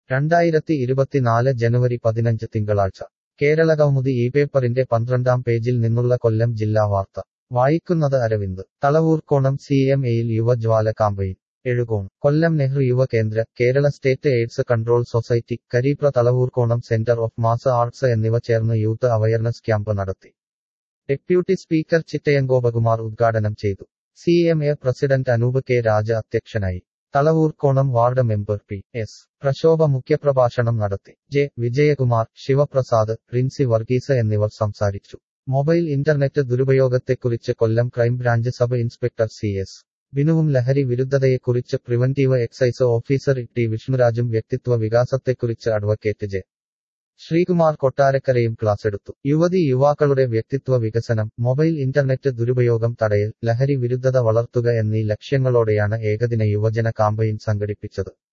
രണ്ടായിരത്തി ഇരുപത്തിനാല് ജനുവരി പതിനഞ്ച് തിങ്കളാഴ്ച കേരളകൗമുദി ഈ പേപ്പറിന്റെ പന്ത്രണ്ടാം പേജിൽ നിന്നുള്ള കൊല്ലം ജില്ലാ വാർത്ത വായിക്കുന്നത് അരവിന്ദ് തളവൂർക്കോണം സി എം എയിൽ Yuvajwala campaign Ezhukone Kollam Nehru Yuvakendra Kerala state AIDS control society Karipra Thalavoorkonam centre of mass arts എന്നിവ ചേർന്ന് യൂത്ത് അവയർനെസ് ക്യാമ്പ് നടത്തി ഡെപ്യൂട്ടി സ്പീക്കർ ചിറ്റയങ്കോപകുമാർ ഉദ്ഘാടനം ചെയ്തു C M A president Anoop K Raja അധ്യക്ഷനായി Thalavoorkonam ward member P S Prashobha മുഖ്യപ്രഭാഷണം നടത്തി ജെ വിജയകുമാർ ശിവപ്രസാദ് റിൻസി വർഗീസ് എന്നിവർ സംസാരിച്ചു മൊബൈൽ ഇന്റർനെറ്റ് ദുരുപയോഗത്തെക്കുറിച്ച് Kollam crime branch sub inspector C S ബിനുവും ലഹരി വിരുദ്ധതയെക്കുറിച്ച് പ്രിവന്റീവ് എക്സൈസ് ഓഫീസർ ടി വിഷ്ണുരാജും വ്യക്തിത്വ വികാസത്തെക്കുറിച്ച് അഡ്വക്കേറ്റ് ജെ ശ്രീകുമാർ കൊട്ടാരക്കരയും ക്ലാസെടുത്തു യുവതി യുവാക്കളുടെ വ്യക്തിത്വ വികസനം മൊബൈൽ ഇന്റർനെറ്റ് ദുരുപയോഗം തടയൽ ലഹരി വിരുദ്ധത വളർത്തുക എന്നീ ലക്ഷ്യങ്ങളോടെയാണ് ഏകദിന യുവജന കാമ്പയിൻ സംഘടിപ്പിച്ചത്